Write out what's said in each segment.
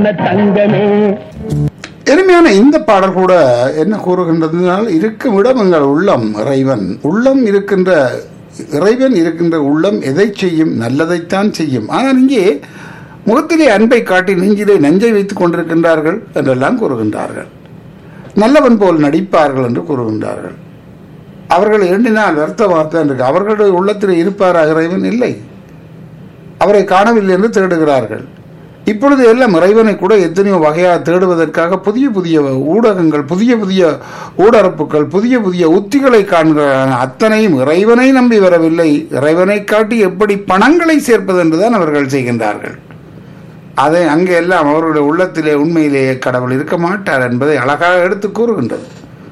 தங்கமே எளிமையான இந்த பாடல் கூட என்ன கூறுகின்றதுனால் இருக்கும் இடம் எங்கள் உள்ளம் இறைவன் உள்ளம் இருக்கின்ற இறைவன் இருக்கின்ற உள்ளம் எதை செய்யும் நல்லதைத்தான் செய்யும் ஆனால் இங்கே முகத்திலே அன்பை காட்டி நெஞ்சிலே நஞ்சை வைத்துக் கொண்டிருக்கின்றார்கள் என்றெல்லாம் கூறுகின்றார்கள் நல்லவன் போல் நடிப்பார்கள் என்று கூறுகின்றார்கள் அவர்கள் எண்ணினால் அர்த்த வார்த்தை என்று அவர்களுடைய உள்ளத்தில் இருப்பாரா இறைவன் இல்லை அவரை காணவில்லை என்று தேடுகிறார்கள் இப்பொழுது எல்லாம் இறைவனை கூட எத்தனையோ வகையாக தேடுவதற்காக புதிய புதிய ஊடகங்கள் புதிய புதிய ஊடரப்புகள் புதிய புதிய உத்திகளை காண்கிறான அத்தனையும் இறைவனை நம்பி வரவில்லை இறைவனை காட்டி எப்படி பணங்களை சேர்ப்பது என்றுதான் அவர்கள் செய்கின்றார்கள் அதை அங்கே எல்லாம் அவர்களுடைய உள்ளத்திலே உண்மையிலேயே கடவுள் இருக்க மாட்டார் என்பதை அழகாக எடுத்து கூறுகின்றது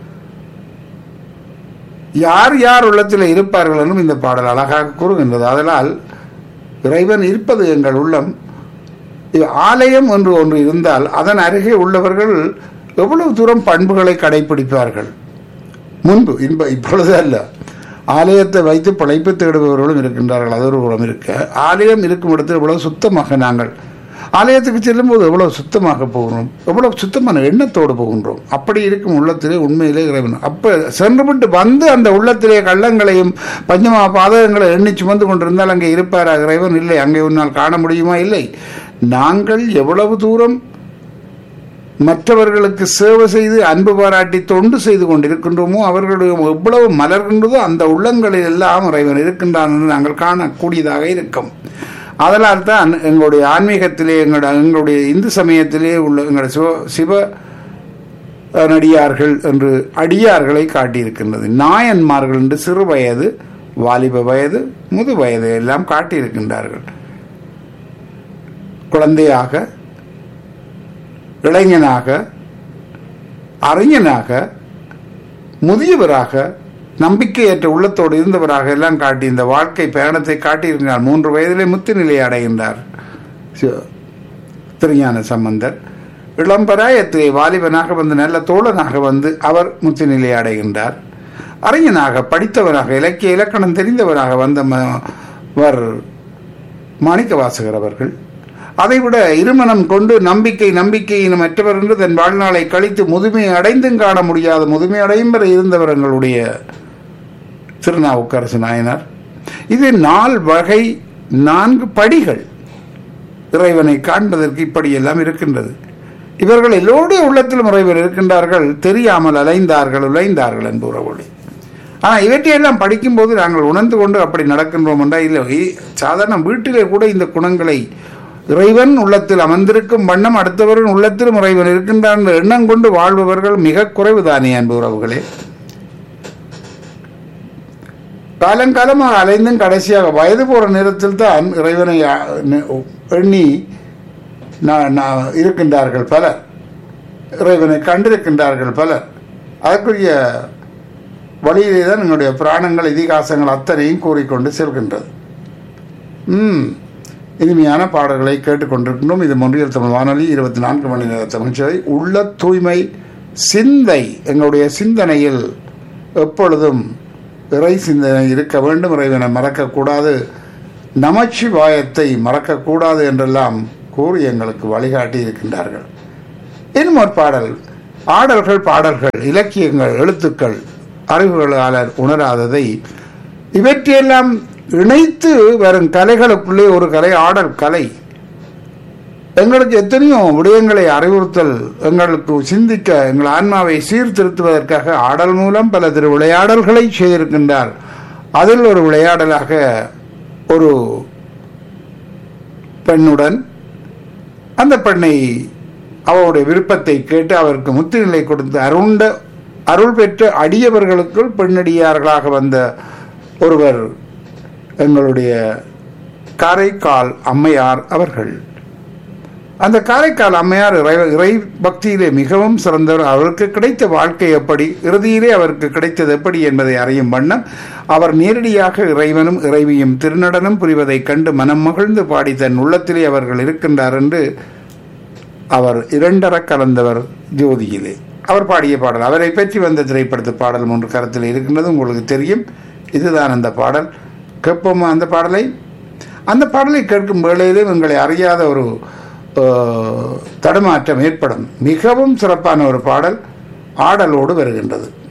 யார் யார் உள்ளத்தில் இருப்பார்கள் என்றும் இந்த பாடல் அழகாக கூறுகின்றது அதனால் இறைவன் இருப்பது எங்கள் உள்ளம் இது ஆலயம் என்று ஒன்று இருந்தால் அதன் அருகே உள்ளவர்கள் எவ்வளவு தூரம் பண்புகளை கடைபிடிப்பார்கள் முன்பு இன்ப இப்பொழுது அல்ல ஆலயத்தை வைத்து பிழைப்பு தேடுபவர்களும் இருக்கின்றார்கள் அது ஒரு புறம் இருக்க ஆலயம் இருக்கும் இடத்தில் எவ்வளவு சுத்தமாக நாங்கள் ஆலயத்துக்கு செல்லும்போது எவ்வளவு சுத்தமாக போகிறோம் எவ்வளவு சுத்தமான எண்ணத்தோடு போகின்றோம் அப்படி இருக்கும் உள்ளத்திலே உண்மையிலே இறைவன் அப்ப சென்றுவிட்டு வந்து அந்த உள்ளத்திலே கள்ளங்களையும் பஞ்சமா பாதகங்களை எண்ணி சுமந்து கொண்டிருந்தால் அங்கே இருப்பாரா இறைவன் இல்லை அங்கே உன்னால் காண முடியுமா இல்லை நாங்கள் எவ்வளவு தூரம் மற்றவர்களுக்கு சேவை செய்து அன்பு பாராட்டி தொண்டு செய்து கொண்டிருக்கின்றோமோ அவர்களுடைய எவ்வளவு மலர்கின்றதோ அந்த உள்ளங்களில் எல்லாம் இறைவன் இருக்கின்றான் என்று நாங்கள் காணக்கூடியதாக இருக்கும் அதனால் தான் எங்களுடைய ஆன்மீகத்திலே எங்களுடைய எங்களுடைய இந்து சமயத்திலே உள்ள எங்களுடைய சிவ சிவ நடிகார்கள் என்று அடியார்களை காட்டியிருக்கின்றது நாயன்மார்கள் என்று சிறு வயது வாலிப வயது முது வயது எல்லாம் காட்டியிருக்கின்றார்கள் குழந்தையாக இளைஞனாக அறிஞனாக முதியவராக நம்பிக்கையற்ற உள்ளத்தோடு இருந்தவராக எல்லாம் காட்டி இந்த வாழ்க்கை பயணத்தை காட்டியிருக்கிறார் மூன்று வயதிலே முத்து நிலையை அடைகின்றார் சிவ- திருஞான சம்பந்தர் இளம்பராயத்திலே வாலிபனாக வந்து நல்ல தோழனாக வந்து அவர் முத்து நிலையை அடைகின்றார் அறிஞனாக படித்தவராக இலக்கிய இலக்கணம் தெரிந்தவராக வந்த ம- வர் மாணிக்கவாசகர் அவர்கள் அதைவிட இருமனம் கொண்டு நம்பிக்கை நம்பிக்கையின் மற்றவர் என்று தன் வாழ்நாளை கழித்து முதுமையை அடைந்தும் காண முடியாத முதுமை அடையும் வரை இருந்தவர் எங்களுடைய திருநாவுக்கரசு நாயனார் இது நால் வகை நான்கு படிகள் இறைவனை காண்பதற்கு இப்படியெல்லாம் இருக்கின்றது இவர்கள் எல்லோருடைய உள்ளத்திலும் இறைவன் இருக்கின்றார்கள் தெரியாமல் அலைந்தார்கள் உழைந்தார்கள் என்பவர்களே ஆனால் இவற்றையெல்லாம் படிக்கும்போது நாங்கள் உணர்ந்து கொண்டு அப்படி நடக்கின்றோம் என்றால் இல்லை இ- சாதாரண வீட்டிலே கூட இந்த குணங்களை இறைவன் உள்ளத்தில் அமர்ந்திருக்கும் வண்ணம் அடுத்தவரின் உள்ளத்திலும் இறைவன் இருக்கின்றான் என்ற எண்ணம் கொண்டு வாழ்பவர்கள் மிக குறைவுதானே அன்பு உறவுகளே காலங்காலமாக அலைந்தும் கடைசியாக வயது போற நேரத்தில் தான் இறைவனை அ, நெ- எண்ணி நா- நா- இருக்கின்றார்கள் பலர் இறைவனை கண்டிருக்கின்றார்கள் பலர் அதற்குரிய வழியிலே தான் எங்களுடைய புராணங்கள் இதிகாசங்கள் அத்தனையும் கூறிக்கொண்டு செல்கின்றது ம் இனிமையான பாடல்களை கேட்டுக்கொண்டிருக்கின்றோம் இது மொழியல் தமிழ் வானொலி இருபத்தி நான்கு மணி நேர தமிழ்ச்சேவை உள்ள தூய்மை சிந்தை எங்களுடைய சிந்தனையில் எப்பொழுதும் இறை சிந்தனை இருக்க வேண்டும் இறைவனை மறக்கக்கூடாது நமச்சிவாயத்தை மறக்கக்கூடாது என்றெல்லாம் கூறி எங்களுக்கு வழிகாட்டி இருக்கின்றார்கள் இன்னும் ஒரு பாடல் ஆடல்கள் பாடல்கள் இலக்கியங்கள் எழுத்துக்கள் அறிவுகளாளர் உணராததை இவற்றையெல்லாம் இணைத்து வரும் கலைகளுக்குள்ளே ஒரு கலை ஆடல் கலை எங்களுக்கு எத்தனையோ விடயங்களை அறிவுறுத்தல் எங்களுக்கு சிந்திக்க எங்கள் ஆன்மாவை சீர்திருத்துவதற்காக ஆடல் மூலம் பல திரு விளையாடல்களை செய்திருக்கின்றார் அதில் ஒரு விளையாடலாக ஒரு பெண்ணுடன் அந்த பெண்ணை அவருடைய விருப்பத்தை கேட்டு அவருக்கு முத்துநிலை கொடுத்து அருண்ட அருள் பெற்ற அடியவர்களுக்குள் பெண்ணடியார்களாக வந்த ஒருவர் எங்களுடைய காரைக்கால் அம்மையார் அவர்கள் அந்த காரைக்கால் அம்மையார் இறை இறை பக்தியிலே மிகவும் சிறந்தவர் அவருக்கு கிடைத்த வாழ்க்கை எப்படி இறுதியிலே அவருக்கு கிடைத்தது எப்படி என்பதை அறியும் வண்ணம் அவர் நேரடியாக இறைவனும் இறைவியும் திருநடனம் புரிவதைக் கண்டு மனம் மகிழ்ந்து பாடி தன் உள்ளத்திலே அவர்கள் இருக்கின்றார் என்று அவர் இரண்டர கலந்தவர் ஜோதியிலே அவர் பாடிய பாடல் அவரை பற்றி வந்த திரைப்படத்து பாடல் ஒன்று கருத்தில் இருக்கின்றது உங்களுக்கு தெரியும் இதுதான் அந்த பாடல் கேட்போமா அந்த பாடலை அந்த பாடலை கேட்கும் வேளையிலே உங்களை அறியாத ஒரு அஹ், தடுமாற்றம் ஏற்படும் மிகவும் சிறப்பான ஒரு பாடல் ஆடலோடு வருகின்றது